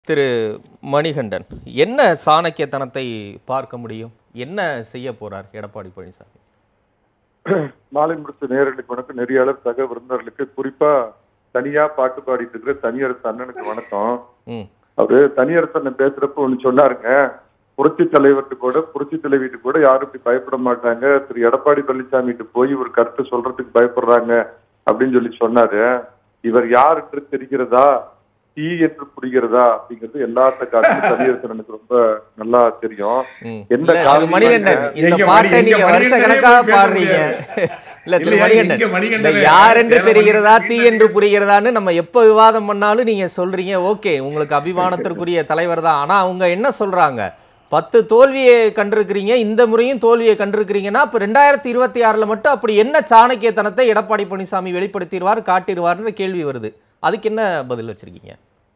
திரு மணிகண்டன் என்ன சாணக்கியத்தனத்தை பார்க்க முடியும் என்ன செய்ய போறார் எடப்பாடி பழனிசாமி மாலை முடிச்ச நேரலுக்கு வணக்கம் நெறியாளர் சக விருந்தினர்களுக்கு குறிப்பா தனியா பாட்டு பாடிட்டு இருக்கிற தனியரசு அண்ணனுக்கு வணக்கம் ம் அவரு தனியரசு அண்ணன் பேசுறப்ப ஒண்ணு சொன்னாருங்க புரட்சி தலைவர்கிட்ட கூட புரட்சி தலைவிட்டு கூட யாரும் இப்படி பயப்பட மாட்டாங்க திரு எடப்பாடி பழனிசாமிட்டு போய் ஒரு கருத்து சொல்றதுக்கு பயப்படுறாங்க அப்படின்னு சொல்லி சொன்னாரு இவர் யார் என்று தெரிகிறதா தீ என்று புரிகிறதா அப்படிங்கிறது எல்லாத்த காட்டிலும் தனியரசு அண்ணனுக்கு ரொம்ப நல்லா தெரியும் ம். எந்த இல்ல, திரு காரணம் மணிகண்டன் இல்ல. இந்த எங்க பாட்டை மணி- நீங்க எங்க வருஷ மணிகண்டனே கணக்கா போய் பேச பாடுறீங்க இல்ல திரு இல்லையா, மணிகண்டன் இங்க இந்த மணிகண்டனே யார் என்று சேலம் தெரிகிறதா தீ மணிகண்டன் என்று புரிகிறதான்னு நம்ம எப்ப விவாதம் பண்ணாலும் நீங்க சொல்றீங்க ஓகே உங்களுக்கு அபிமானத்திற்குரிய தலைவர் தான் ஆனா அவங்க என்ன சொல்றாங்க பத்து தோல்வியை கண்டிருக்கிறீங்க இந்த முறையும் தோல்வியை கண்டிருக்கிறீங்கன்னா அப்ப ரெண்டாயிரத்தி இருபத்தி ஆறுல மட்டும் அப்படி என்ன சாணக்கியத்தனத்தை எடப்பாடி பழனிசாமி வெளிப்படுத்திடுவார் காட்டிடுவார்ன்ற கேள்வி வருது அதுக்கு என்ன பதில் வச்சிருக்கீங்க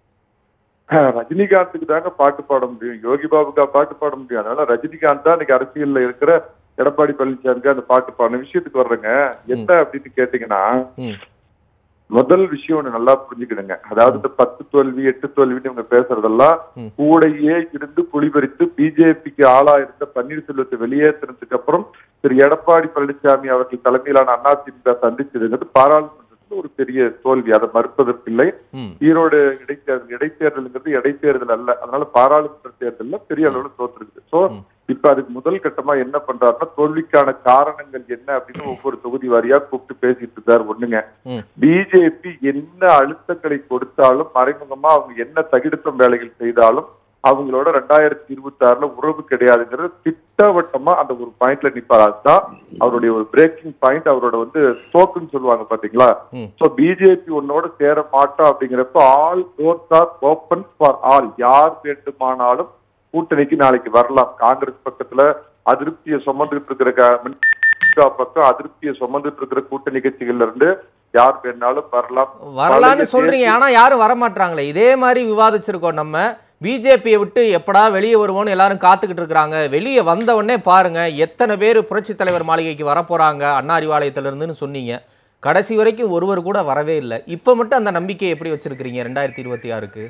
ரஜினிகாந்துக்கு தாங்க பாட்டு பாட முடியும் யோகி பாபுக்கா பாட்டு பாட முடியும் அதனால ரஜினிகாந்த் தான் இன்னைக்கு அரசியல்ல இருக்கிற எடப்பாடி பழனிசாமிக்கு அந்த பாட்டு பாடின விஷயத்துக்கு வர்றேங்க என்ன அப்படின்னு கேட்டீங்கன்னா ம் முதல் விஷயம் ஒண்ணு நல்லா புரிஞ்சுக்கிடுங்க அதாவது இந்த பத்து தோல்வி எட்டு தோல்வின்னு இவங்க பேசுறதெல்லாம் ம். கூடையே இருந்து குளிபறித்து பிஜேபிக்கு ஆளா இருந்த பன்னீர்செல்வத்தை வெளியேற்றினதுக்கு அப்புறம் திரு எடப்பாடி பழனிசாமி அவர்கள் தலைமையிலான அதிமுக சந்திச்சதுங்கிறது பாராளுமன்றத்துல ஒரு பெரிய தோல்வி அதை மறுப்பதற்கில்லை ம் ஈரோடு இடைத்தேர்தல் இடைத்தேர்தலுங்கிறது இடைத்தேர்தல் அல்ல அதனால பாராளுமன்ற தேர்தல்ல பெரிய அளவுல தோத்துருக்கு சோ ம். இப்ப அதுக்கு முதல் கட்டமா என்ன பண்றாருன்னா தோல்விக்கான காரணங்கள் என்ன அப்படின்னு ஒவ்வொரு தொகுதி வாரியா கூப்பிட்டு பேசிட்டு இருக்காரு ஒண்ணுங்க ம் பிஜேபி என்ன அழுத்தங்களை கொடுத்தாலும் மறைமுகமா அவங்க என்ன தகிடுத்தம் வேலைகள் செய்தாலும் அவங்களோட ரெண்டாயிரத்தி இருபத்தி ஆறுல உறவு கிடையாதுங்கிறது திட்டவட்டமா அந்த ஒரு பாயிண்ட்ல நிப்பாரு அதுதான் அவருடைய ஒரு பிரேக்கிங் பாயிண்ட் அவரோட வந்து ஸ்டோக்குன்னு சொல்லுவாங்க பாத்தீங்களா ம். சோ பிஜேபி உன்னோட சேர மாட்டோம் அப்படிங்கிறப்ப all doors are open for all யார் வேண்டுமானாலும் கூட்டணிக்கு நாளைக்கு வரலாம் காங்கிரஸ் பக்கத்துல அதிருப்தியை சுமந்துட்டு இருக்கிற க- திமுக பக்கம் அதிருப்தியை சுமந்துட்டு இருக்கிற கூட்டணி கட்சிகள்ல இருந்து யார் வேணாலும் வரலாம் வரலான்னு பழைய சொல்றீங்க ஆனா யாரும் வர மாட்றாங்களே இதே மாதிரி விவாதிச்சிருக்கோம் நம்ம பிஜேபியை விட்டு எப்படா வெளியே வருவோம்னு எல்லாரும் காத்துக்கிட்டு இருக்கிறாங்க வெளியே வந்த உடனே பாருங்க எத்தனை பேர் புரட்சி தலைவர் மாளிகைக்கு வர போறாங்க அண்ணா அறிவாலயத்துல இருந்துன்னு சொன்னீங்க கடைசி வரைக்கும் ஒருவர் கூட வரவே இல்லை இப்போ மட்டும் அந்த நம்பிக்கையை எப்படி வச்சிருக்கிறீங்க ரெண்டாயிரத்தி இருபத்தி ஆறுக்கு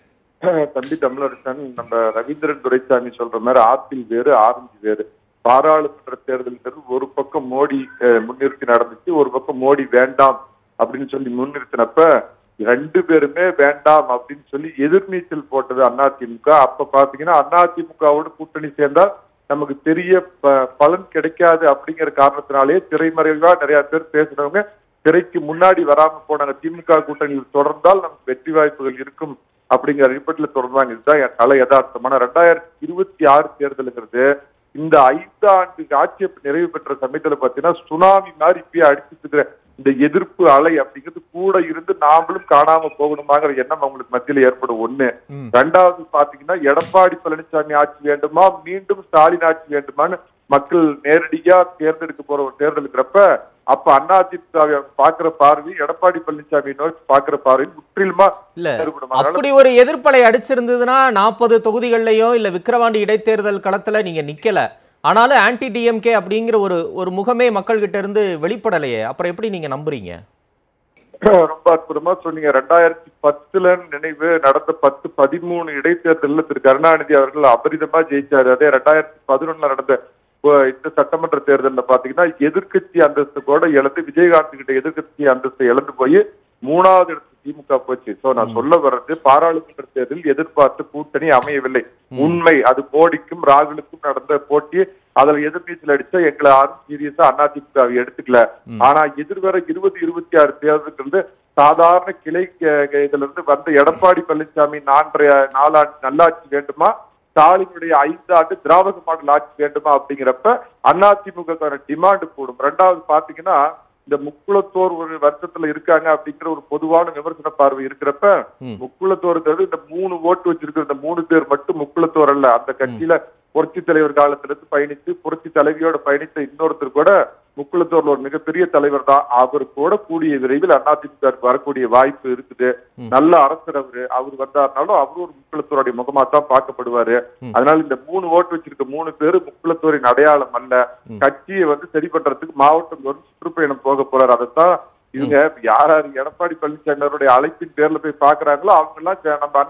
தம்பி தமிழரசன் நம்ம ரவீந்திரன் துரைசாமி சொல்ற மாதிரி ஆப்பிள் வேறு ஆரஞ்சு வேறு பாராளுமன்ற தேர்தலுங்கிறது ஒரு பக்கம் மோடி அஹ், முன்னிறுத்தி நடந்துச்சு ஒரு பக்கம் மோடி வேண்டாம் அப்படின்னு சொல்லி முன்னிறுத்தினப்ப ரெண்டு பேருமே வேண்டாம் அப்படின்னு சொல்லி எதிர்நீச்சல் போட்டது அதிமுக அப்ப பாத்தீங்கன்னா அதிமுகவோட கூட்டணி சேர்ந்தா நமக்கு பெரிய ப- பலன் கிடைக்காது அப்படிங்கிற காரணத்தினாலே திரைமறைவா நிறைய பேர் பேசுனவங்க திரைக்கு முன்னாடி வராம போனாங்க திமுக கூட்டணியில் தொடர்ந்தால் நமக்கு வெற்றி வாய்ப்புகள் இருக்கும் அப்படிங்கிற அடிப்படையில் தொடர்ந்தாங்க இதுதான் என் கலை யதார்த்தமான ரெண்டாயிரத்தி இருபத்தி ஆறு தேர்தலுங்கிறது இந்த ஐந்து ஆண்டு ஆட்சி நிறைவு பெற்ற சமயத்துல பாத்தீங்கன்னா சுனாமி மாதிரி இப்பயே அடிச்சுட்டு இருக்கிற இந்த எதிர்ப்பு அலை அப்படிங்கிறது கூட இருந்து நாமளும் காணாம போகணுமாங்கிற எண்ணம் அவங்களுக்கு மத்தியில ஏற்படும் ஒண்ணு ம். ரெண்டாவது பாத்தீங்கன்னா எடப்பாடி பழனிசாமி ஆட்சி வேண்டுமா மீண்டும் ஸ்டாலின் ஆட்சி வேண்டுமான்னு மக்கள் நேரடியா தேர்ந்தெடுக்க போற ஒரு தேர்தல் இருக்கிறப்ப அப்ப அதிமுக பாக்குற பார்வை எடப்பாடி பழனிசாமி நோக்கி பாக்குற பார்வை முற்றிலுமா இல்ல வேறுபடும் அதனால அப்படி ஒரு எதிர்ப்பலை அடிச்சிருந்ததுன்னா நாற்பது தொகுதிகள்லயோ இல்ல விக்கிரவாண்டி இடைத்தேர்தல் களத்துல நீங்க நிக்கல ஆனாலும் ஆன்டி டிஎம்கே அப்படிங்கிற ஒரு ஒரு முகமே மக்கள்கிட்ட இருந்து வெளிப்படலையே அப்புறம் எப்படி நீங்க நம்புறீங்க ரொம்ப அற்புதமா சொன்னீங்க ரெண்டாயிரத்தி பத்துல நினைவு நடந்த பத்து பதிமூணு இடைத்தேர்தல்ல திரு கருணாநிதி அவர்கள் அபரிதமா ஜெயிச்சாரு அதே ரெண்டாயிரத்தி பதினொன்னுல நடந்த அஹ், இந்த சட்டமன்ற தேர்தல்ல பாத்தீங்கன்னா எதிர்க்கட்சி அந்தஸ்து கூட இழந்து விஜயகாந்த் கிட்ட எதிர்க்கட்சி அந்தஸ்து இழந்து போய் மூணாவது இடத்துக்கு திமுக போச்சு சோ நான் சொல்ல வர்றது பாராளுமன்ற தேர்தலில் எதிர்பார்த்து கூட்டணி அமையவில்லை உண்மை அது மோடிக்கும் ராகுலுக்கும் நடந்த போட்டி அதுல எதிர்நீச்சல் அடிச்சா எங்களை யாரும் சீரியஸா அதிமுக எடுத்துக்கல ஆனா எதிர்வர இருபது இருபத்தி ஆறு தேர்தலுக்கு சாதாரண கிளை க- க- இதுல இருந்து வந்த எடப்பாடி பழனிசாமி நான்கரை நாலாண்டு நல்லாட்சி வேண்டுமா ஸ்டாலினுடைய ஐந்து ஆண்டு திராவிட மாடல் ஆட்சி வேண்டுமா அப்படிங்கிறப்ப அதிமுக டிமாண்ட் கூடும் ரெண்டாவது பாத்தீங்கன்னா இந்த முக்குளத்தோர் ஒரு வருஷத்துல இருக்காங்க அப்படிங்கிற ஒரு பொதுவான விமர்சன பார்வை இருக்கிறப்ப ம். முக்குளத்தோருங்கிறது இந்த மூணு ஓட்டு வச்சிருக்கிற இந்த மூணு பேர் மட்டும் முக்குளத்தோர் அல்ல அந்த கட்சியில புரட்சி தலைவர் காலத்திலிருந்து பயணித்து புரட்சி தலைவியோட பயணித்த இன்னொருத்தர் கூட முக்குளத்தோர்ல ஒரு மிகப்பெரிய தலைவர் தான் அவர் கூட கூடிய விரைவில் அதிமுக வரக்கூடிய வாய்ப்பு இருக்குது ம். நல்ல அரசர் அவரு அவர் வந்தாருனாலும் அவரும் ஒரு முக்குளத்தோருடைய முகமா தான் பார்க்கப்படுவாரு ம். அதனால இந்த மூணு ஓட்டு வச்சிருக்க மூணு பேரு முக்குளத்தோரின் அடையாளம் அல்ல ம். கட்சியை வந்து சரி பண்றதுக்கு மாவட்டம் தோறும் சுற்றுப்பயணம் போக போறாரு அதைத்தான் இவங்க யார் யார் எடப்பாடி பழனிசாமி அவருடைய அழைப்பின் பேர்ல போய் பாக்குறாங்களோ அவங்க எல்லாம் சே- நம்ம அண்ணன்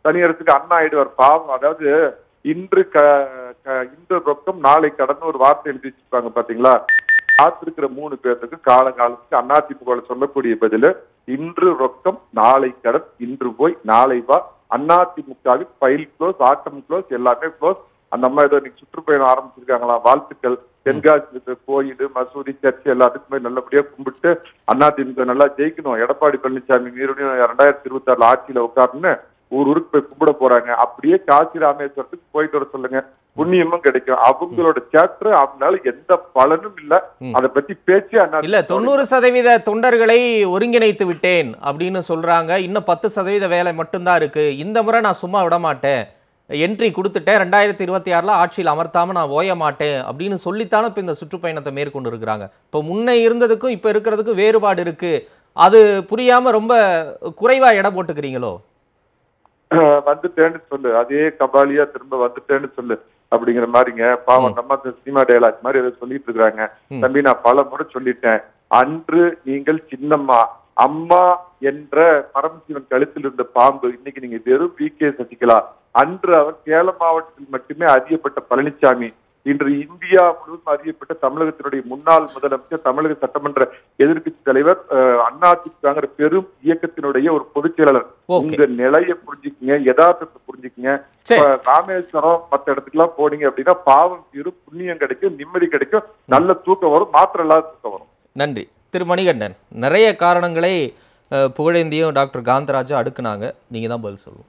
தனியரசுக்கு அண்ணா ஆயிடுவார் பாவம் அதாவது இன்று க க- இன்று ரொக்கம் நாளை கடன் ஒரு வார்த்தை எழுதி வச்சிருப்பாங்க பாத்தீங்களா காத்திருக்கிற மூணு பேர்த்துக்கு காலகாலத்துக்கு அதிமுக சொல்லக்கூடிய பதிலு இன்று ரொக்கம் நாளை கடன் இன்று போய் நாளை வா அதிமுகவில் ஃபைல் க்ளோஸ் ஆட்டம் க்ளோஸ் எல்லாமே க்ளோஸ் அந்த அம்மா ஏதோ இன்னைக்கு சுற்றுப்பயணம் ஆரம்பிச்சிருக்காங்களா வாழ்த்துக்கள் தென்காசி இருக்கிற கோயில் மசூதி சர்ச் எல்லாத்துக்குமே நல்லபடியா கும்பிட்டு அதிமுக நல்லா ஜெயிக்கணும் எடப்பாடி பழனிசாமி மறுபடியும் ரெண்டாயிரத்தி இருபத்தி ஆறுல ஆட்சியில உட்காருன்னு ஊர் ஊருக்கு போய் கும்பிட போறாங்க அப்படியே காசி ராமேஸ்வரத்துக்கு போயிட்டு வர சொல்லுங்க புண்ணியமும் கிடைக்கும் அவங்களோட சேப்டர் அவங்களால எந்த பலனும் இல்ல ம். அதை பத்தி பேச்சே அண்ணா இல்ல தொண்ணூறு சதவீத தொண்டர்களை ஒருங்கிணைத்து விட்டேன் அப்படின்னு சொல்றாங்க இன்னும் பத்து சதவீத வேலை மட்டும்தான் இருக்கு இந்த முறை நான் சும்மா விட மாட்டேன் என்ட்ரி கொடுத்துட்டேன் ரெண்டாயிரத்தி இருபத்தி ஆறுல ஆட்சியில் அமர்த்தாம நான் ஓய மாட்டேன் அப்படின்னு சொல்லித்தானே இப்போ இந்த சுற்றுப்பயணத்தை மேற்கொண்டு இருக்கிறாங்க இப்போ முன்ன இருந்ததுக்கும் இப்போ இருக்கிறதுக்கும் வேறுபாடு இருக்கு அது புரியாம ரொம்ப குறைவா எடை போட்டுக்கிறீங்களோ வந்துட்டேன்னு சொல்லு அதே கபாலியா திரும்ப வந்துட்டேன்னு சொல்லு அப்படிங்கிற மாதிரிங்க பாவம் நம்ம அந்த சினிமா டயலாக் மாதிரி ஏதோ சொல்லிட்டு இருக்காங்க ம். தம்பி நான் பல முறை சொல்லிட்டேன் அன்று நீங்கள் சின்னம்மா அம்மா என்ற பரமசிவன் கழுத்தில் இருந்த பாம்பு இன்னைக்கு நீங்க வெறும் வி கே சசிகலா அன்று அவர் சேலம் மாவட்டத்தில் மட்டுமே அறியப்பட்ட பழனிசாமி இன்று இந்தியா முழுவதும் அறியப்பட்ட தமிழகத்தினுடைய முன்னாள் முதலமைச்சர் தமிழக சட்டமன்ற எதிர்க்கட்சி தலைவர் அஹ், அதிமுகங்கிற பெரும் இயக்கத்தினுடைய ஒரு பொதுச் செயலாளர் ஓகே உங்க நிலைய புரிஞ்சுக்குங்க யதார்த்தத்தை புரிஞ்சுக்குங்க சரி இப்ப ராமேஸ்வரம் மத்த இடத்துக்குலாம் போனீங்க அப்படின்னா பாவம் தீரும் புண்ணியம் கிடைக்கும் நிம்மதி கிடைக்கும் நல்ல தூக்கம் வரும் மாத்திரம் இல்லாத தூக்கம் வரும் நன்றி திரு மணிகண்டன் நிறைய காரணங்களை அஹ், புகழேந்தியும் டாக்டர் காந்தராஜா அடுக்குனாங்க நீங்க தான் பதில் சொல்லணும்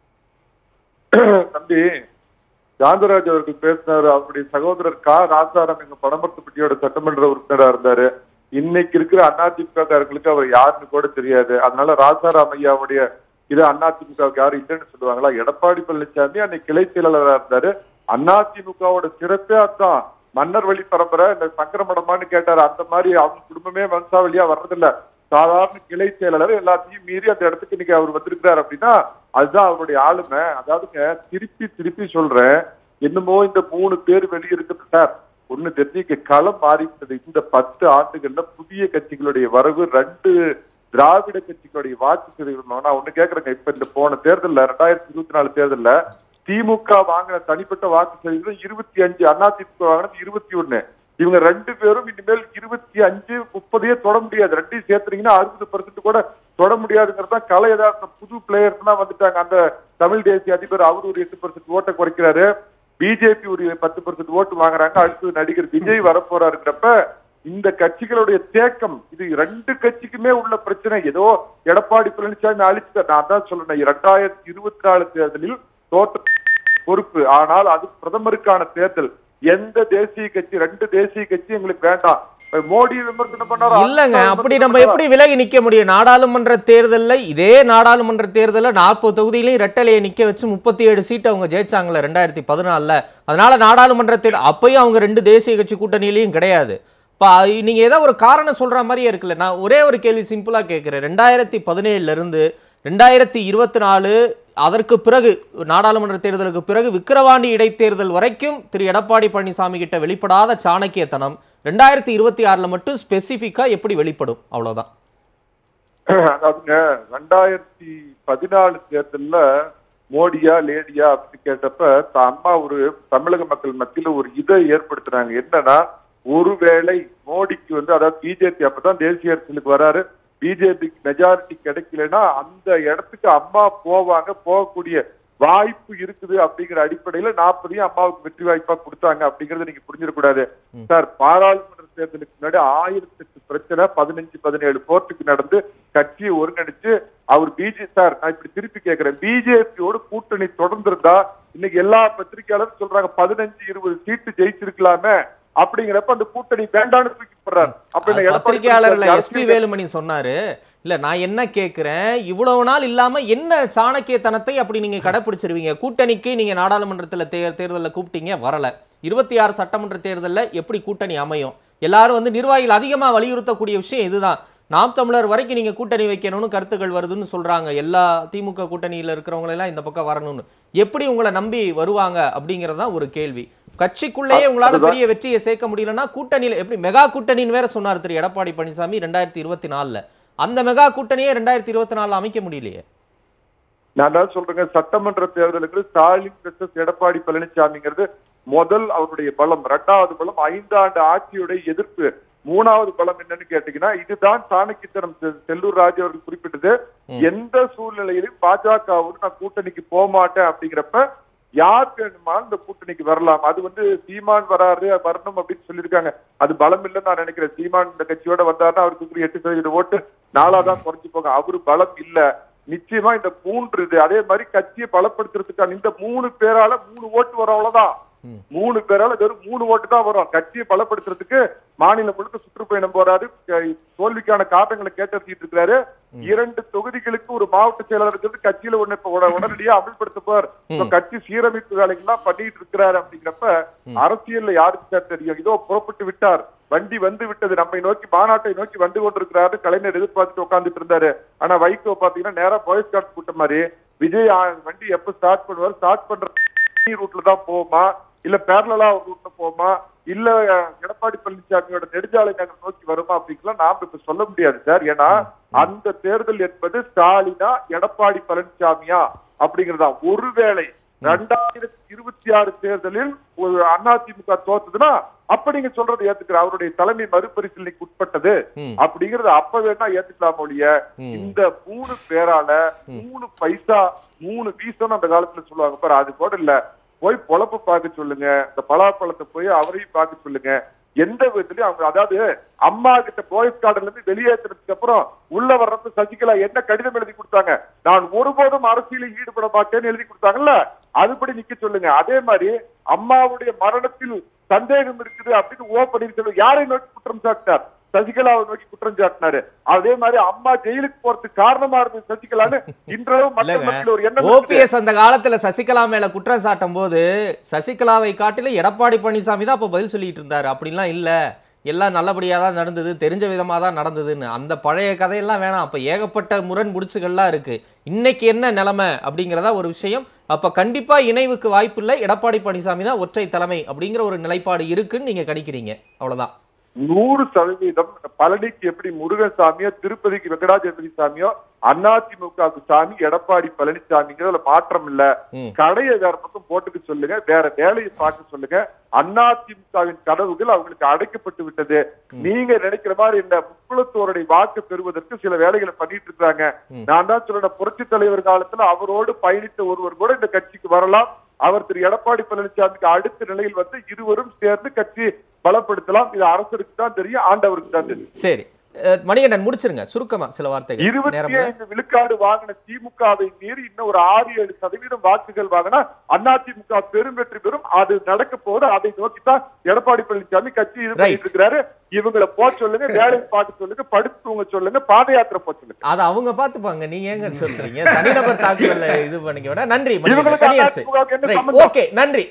தம்பி காந்தராஜ் அவர்கள் பேசினாரு அவருடைய சகோதரர் கா ராசாராம் எங்க படமரத்துப்பட்டியோட சட்டமன்ற உறுப்பினரா இருந்தாரு இன்னைக்கு இருக்கிற அதிமுககாரர்களுக்கு அவர் யாருன்னு கூட தெரியாது அதனால ராசாராம் ஐயாவுடைய இது அதிமுகவுக்கு யாரும் இல்லைன்னு சொல்லுவாங்களா எடப்பாடி பழனிசாமி அன்னைக்கு கிளை செயலாளரா இருந்தாரு அதிமுகவோட சிறப்பே அதான் மன்னர் வழி பரம்பரை இந்த சங்கரமடமான்னு கேட்டாரு அந்த மாதிரி அவங்க குடும்பமே வம்சாவளியா வர்றதில்ல சாதாரண கிளை செயலாளர் எல்லாத்தையும் மீறி அந்த இடத்துக்கு இன்னைக்கு அவர் வந்திருக்கிறார் அப்படின்னா அதுதான் அவருடைய ஆளுமை அதாவதுங்க திருப்பி திருப்பி சொல்றேன் என்னமோ இந்த மூணு பேர் வெளியிருக்கிறது சார் ஒண்ணு தெரிஞ்சுக்க களம் மாறிவிட்டது இந்த பத்து ஆண்டுகள்ல புதிய கட்சிகளுடைய வரவு ரெண்டு திராவிட கட்சிகளுடைய வாக்கு சதவீதம் நான் ஒண்ணு கேக்குறேங்க இப்ப இந்த போன தேர்தல்ல ரெண்டாயிரத்தி இருபத்தி நாலு தேர்தல்ல திமுக வாங்கின தனிப்பட்ட வாக்கு சதவீதம் இருபத்தி அஞ்சு அதிமுக வாங்கினது இருபத்தி ஒண்ணு இவங்க ரெண்டு பேரும் இனிமேல் இருபத்தி அஞ்சு முப்பதையே தொட முடியாது ரெண்டையும் சேர்த்துனீங்கன்னா அறுபது பர்சன்ட் கூட தொட முடியாதுங்கிறது தான் கலை யதார்த்தம் புது பிளேயர்ஸ் எல்லாம் வந்துட்டாங்க அந்த தமிழ் தேசிய அதிபர் அவர் ஒரு எட்டு பர்சன்ட் ஓட்டை குறைக்கிறாரு பிஜேபி ஒரு பத்து பர்சன்ட் ஓட்டு வாங்குறாங்க அடுத்து நடிகர் விஜய் வரப்போறாருங்கிறப்ப இந்த கட்சிகளுடைய தேக்கம் இது ரெண்டு கட்சிக்குமே உள்ள பிரச்சனை ஏதோ எடப்பாடி பழனிசாமி அழிச்சுட்டார் நான் தான் சொல்றேன் இரண்டாயிரத்தி இருபத்தி நாலு தேர்தலில் தோற்ற பொறுப்பு ஆனால் அது பிரதமருக்கான தேர்தல் எந்த தேசிய கட்சி ரெண்டு தேசிய கட்சி எங்களுக்கு வேண்டாம் மோடி விமர்சனம் பண்ணாரா இல்லங்க அப்படி நம்ம எப்படி விலகி நிக்க முடியும் நாடாளுமன்ற தேர்தல்ல இதே நாடாளுமன்ற தேர்தல்ல நாற்பது தொகுதியிலையும் ரெட்டலையை நிக்க வச்சு முப்பத்தி ஏழு சீட் அவங்க ஜெயிச்சாங்கல்ல ரெண்டாயிரத்தி பதினாலுல அதனால நாடாளுமன்ற தேர்தல் அப்பயும் அவங்க ரெண்டு தேசிய கட்சி கூட்டணியிலையும் கிடையாது இப்போ நீங்க ஏதோ ஒரு காரணம் சொல்ற மாதிரியே இருக்குல்ல நான் ஒரே ஒரு கேள்வி சிம்பிளா கேட்கிறேன் ரெண்டாயிரத்தி பதினேழுல இருந்து ரெண்டாயிரத்தி இருபத்தி நாலு அதற்கு பிறகு நாடாளுமன்ற தேர்தலுக்கு பிறகு விக்கிரவாண்டி இடைத்தேர்தல் வரைக்கும் திரு எடப்பாடி பழனிசாமி கிட்ட வெளிப்படாத சாணக்கியத்தனம் ரெண்டாயிரத்தி இருபத்தி ஆறுல மட்டும் ஸ்பெசிஃபிக்கா எப்படி வெளிப்படும் அவ்வளவுதான் அதாவதுங்க ரெண்டாயிரத்தி பதினாலு தேர்தல்ல மோடியா லேடியா அப்படின்னு கேட்டப்ப த- அம்மா ஒரு தமிழக மக்கள் மத்தியில ஒரு இதை ஏற்படுத்துறாங்க என்னன்னா ஒருவேளை மோடிக்கு வந்து அதாவது பிஜேபி அப்பதான் தேசிய அரசியலுக்கு வராரு பிஜேபிக்கு மெஜாரிட்டி கிடைக்கலன்னா அந்த இடத்துக்கு அம்மா போவாங்க போகக்கூடிய வாய்ப்பு இருக்குது அப்படிங்கிற அடிப்படையில நாற்பதையும் அம்மாவுக்கு வெற்றி வாய்ப்பா கொடுத்தாங்க அப்படிங்கறத நீங்க புரிஞ்சிடக்கூடாது ம். சார் பாராளுமன்ற தேர்தலுக்கு முன்னாடி ஆயிரத்தி எட்டு பிரச்சனை பதினஞ்சு பதினேழு கோர்ட்டுக்கு நடந்து கட்சியை ஒருங்கிணைச்சு அவர் பிஜே சார் நான் இப்படி திருப்பி கேட்கிறேன் பிஜேபியோட கூட்டணி தொடர்ந்து இருந்தா இன்னைக்கு எல்லா பத்திரிகையாளரும் சொல்றாங்க பதினஞ்சு இருபது சீட்டு ஜெயிச்சிருக்கலாமே அப்படிங்கிறப்ப அந்த கூட்டணி வேண்டான்னு தூக்கி போடுறாரு அப்ப என்ன எடப்பாடி பத்திரிகையாளர்ல பழனிசாமி எஸ்பி வேலுமணி சொன்னாரு இல்ல நான் என்ன கேட்கிறேன் இவ்வளவு நாள் இல்லாம என்ன சாணக்கியத்தனத்தை அப்படி நீங்க கடைபிடிச்சிருவீங்க கூட்டணிக்கு நீங்க நாடாளுமன்றத்துல தேர் தேர்தல்ல கூப்பிட்டீங்க வரல இருபத்தி ஆறு சட்டமன்ற தேர்தல்ல எப்படி கூட்டணி அமையும் எல்லாரும் வந்து நிர்வாகிகள் அதிகமா வலியுறுத்தக்கூடிய விஷயம் இதுதான் நாம் தமிழர் வரைக்கும் நீங்க கூட்டணி வைக்கணும்னு கருத்துக்கள் வருதுன்னு சொல்றாங்க எல்லா திமுக கூட்டணியில இருக்கிறவங்க எல்லாம் இந்த பக்கம் வரணும்னு எப்படி உங்களை நம்பி வருவாங்க அப்படிங்கறதா ஒரு கேள்வி கட்சிக்குள்ளேயே உங்களால அதுதான். பெரிய வெற்றியை சேர்க்க முடியலன்னா கூட்டணியில எப்படி மெகா கூட்டணின்னு வேற சொன்னார் திரு எடப்பாடி பழனிசாமி ரெண்டாயிரத்தி இருபத்தி நாலுல அந்த மெகா கூட்டணியே ரெண்டாயிரத்தி இருபத்தி நாலுல அமைக்க முடியலையே நான் தான் சொல்றேங்க சட்டமன்ற தேர்தலுக்கு ஸ்டாலின் வெர்சஸ் எடப்பாடி பழனிசாமிங்கிறது முதல் அவருடைய பலம் இரண்டாவது பலம் ஐந்தாண்டு ஆட்சியுடைய எதிர்ப்பு மூணாவது பலம் என்னன்னு கேட்டீங்கன்னா இதுதான் சாணக்கித்தனம் செ- செல்லூர் ராஜு அவர்கள் குறிப்பிட்டது எந்த சூழ்நிலையிலும் பாஜகவோடு நான் கூட்டணிக்கு போக மாட்டேன் அப்படிங்கிறப்ப யார் வேணுமானாலும் இந்த கூட்டணிக்கு வரலாம் அது வந்து சீமான் வராரு வரணும் அப்படின்னு சொல்லியிருக்காங்க அது பலம் இல்லைன்னு நான் நினைக்கிறேன் சீமான் இந்த கட்சியோட வந்தாருன்னா அவருக்கு இருக்கிற எட்டு சதவீத ஓட்டு நாலாதான் குறைஞ்சு போங்க அவரு பலம் இல்ல நிச்சயமா இந்த மூன்று இது அதே மாதிரி கட்சியை பலப்படுத்துறதுக்கான இந்த மூணு பேரால மூணு ஓட்டு வரும் அவ்வளவுதான் மூணு பேரால வெறும் மூணு ஓட்டு தான் வரும் கட்சியை பலப்படுத்துறதுக்கு மாநிலம் முழுக்க சுற்றுப்பயணம் போறாரு க- தோல்விக்கான காரணங்களை கேட்டறிஞ்சிட்டு இருக்கிறாரு இரண்டு தொகுதிகளுக்கு ஒரு மாவட்ட செயலாளர் இருக்கிறது கட்சியில ஒண்ணு இப்ப உட- உடனடியா அமல்படுத்த போறார் இப்ப கட்சி சீரமைப்பு வேலைகள்லாம் பண்ணிட்டு இருக்கிறாரு அப்படிங்கிறப்ப அரசியல்ல யாருக்கு சார் தெரியும் இதோ புறப்பட்டு விட்டார் வண்டி வந்து விட்டது நம்மை நோக்கி மாநாட்டை நோக்கி வந்து கொண்டிருக்கிறாரு கலைஞர் எதிர்பார்த்துட்டு உட்கார்ந்துட்டு இருந்தாரு ஆனா வைகோ பாத்தீங்கன்னா நேரா பாய்ஸ் கார்டு கூட்டம் மாதிரி விஜய் ஆ, வண்டி எப்ப ஸ்டார்ட் பண்ணுவார் ஸ்டார்ட் பண்ற ரூட்ல தான் போகுமா இல்ல பேரலா ஒரு ரூட்ல போகுமா இல்ல அஹ், எடப்பாடி பழனிசாமியோட நெடுஞ்சாலை நகர் நோக்கி வருமா அப்படிங்கலாம் நாம இப்ப சொல்ல முடியாது சார் ஏன்னா அந்த தேர்தல் என்பது ஸ்டாலினா எடப்பாடி பழனிசாமியா அப்படிங்கறதா ஒருவேளை ரெண்டாயிரத்தி இருபத்தி ஆறு தேர்தலில் ஒரு அதிமுக தோத்ததுன்னா அப்ப நீங்க சொல்றது ஏத்துக்கிற அவருடைய தலைமை மறுபரிசீலனைக்கு உட்பட்டது ம். அப்படிங்கறது அப்ப வேணா ஏத்துக்கலாம் ஒழிய ம். இந்த மூணு பேரால மூணு பைசா மூணு வீசம் அந்த காலத்துல சொல்லுவாங்க பாரு அது கூட இல்ல போய் பொழப்பு பார்க்க சொல்லுங்க இந்த பலாப்பழத்தை போய் அவரையும் பார்க்க சொல்லுங்க எந்த விதத்துலயும் அவங்க அதாவது அம்மா கிட்ட போயஸ் கார்டுல இருந்து வெளியேற்றினதுக்கு அப்புறம் உள்ள வர்றப்ப சசிகலா என்ன கடிதம் எழுதி கொடுத்தாங்க நான் ஒருபோதும் அரசியலில் ஈடுபட மாட்டேன்னு எழுதி கொடுத்தாங்கல்ல அதுபடி நிக்க சொல்லுங்க அதே மாதிரி அம்மாவுடைய மரணத்தில் சந்தேகம் இருக்குது அப்படின்னு ஓ பன்னீர்செல்வம் யாரை நோக்கி குற்றம் சாட்டினார் சசிகலாவை நோக்கி குற்றம் சாட்டினாரு அதே மாதிரி அம்மா ஜெயிலுக்கு போறதுக்கு காரணமா இருந்தது சசிகலான்னு இன்றளவு மக்கள் இல்லைங்க. மத்தியில் ஒரு எண்ணம் இருக்குது. ஓபிஎஸ் அந்த காலத்துல சசிகலா மேல குற்றம் சாட்டும் போது சசிகலாவை காட்டில எடப்பாடி பழனிசாமி தான் அப்ப பதில் சொல்லிட்டு இருந்தாரு அப்படிலாம் இல்ல எல்லாம் நல்லபடியா தான் நடந்தது தெரிஞ்ச விதமா தான் நடந்ததுன்னு அந்த பழைய கதையெல்லாம் வேணாம் அப்ப ஏகப்பட்ட முரண் முடிச்சுகள்லாம் இருக்கு இன்னைக்கு என்ன நிலைமை அப்படிங்கிறதா ஒரு விஷயம் அப்ப கண்டிப்பா இணைவுக்கு வாய்ப்பு இல்லை எடப்பாடி பழனிசாமி தான் ஒற்றை தலைமை அப்படிங்கிற ஒரு நிலைப்பாடு இருக்குன்னு நீங்க கணிக்கிறீங்க அவ்வளவுதான் நூறு சதவீதம் பழனிக்கு எப்படி முருகசாமியோ திருப்பதிக்கு வெங்கடாஜலபதி சாமியோ அதிமுகவுக்கு சாமி எடப்பாடி பழனிசாமிங்கிறதுல மாற்றம் இல்ல ம். கடையை வேற பக்கம் போட்டுக்க சொல்லுங்க வேற வேலையை பார்க்க சொல்லுங்க அதிமுகவின் கதவுகள் அவங்களுக்கு அடைக்கப்பட்டு விட்டது நீங்க நினைக்கிற மாதிரி இந்த முக்குளத்தோருடைய வாக்கு பெறுவதற்கு சில வேலைகளை பண்ணிட்டு இருக்காங்க நான் தான் சொல்றேன் புரட்சி தலைவர் காலத்துல அவரோடு பயணித்த ஒருவர் கூட இந்த கட்சிக்கு வரலாம் அவர் திரு எடப்பாடி பழனிசாமிக்கு அடுத்த நிலையில் வந்து இருவரும் சேர்ந்து கட்சி பலப்படுத்தலாம் இது அரசருக்கு தான் தெரியும் ஆண்டவருக்கு தான் தெரியும் சரி அஹ், மணிகண்டன் முடிச்சிருங்க சுருக்கமா சில வார்த்தைகள் இருபத்தி நேரம் இல்ல. ஐந்து விழுக்காடு வாங்கின திமுகவை மீறி இன்னும் ஒரு ஆறு ஏழு சதவீதம் வாக்குகள் வாங்கினா அதிமுக பெரும் வெற்றி பெறும் அது நடக்க போது அதை நோக்கி தான் எடப்பாடி பழனிசாமி கட்சி இது பண்ணிட்டு இருக்கிறாரு இவங்களை போக சொல்லுங்க வேலையை பார்க்க சொல்லுங்க படுத்து தூங்க சொல்லுங்க பாத யாத்திரை போக சொல்லுங்க அதை அவங்க பாத்துப்பாங்க நீங்க ஏங்க சொல்றீங்க தனிநபர் தாக்குதல்ல இது பண்ணிக்க வேண்டாம் நன்றி மணிகண்டன். இவங்களுக்கு தனியரசு அதிமுகவுக்கு என்ன Right. சம்பந்தம்? ஓகே நன்றி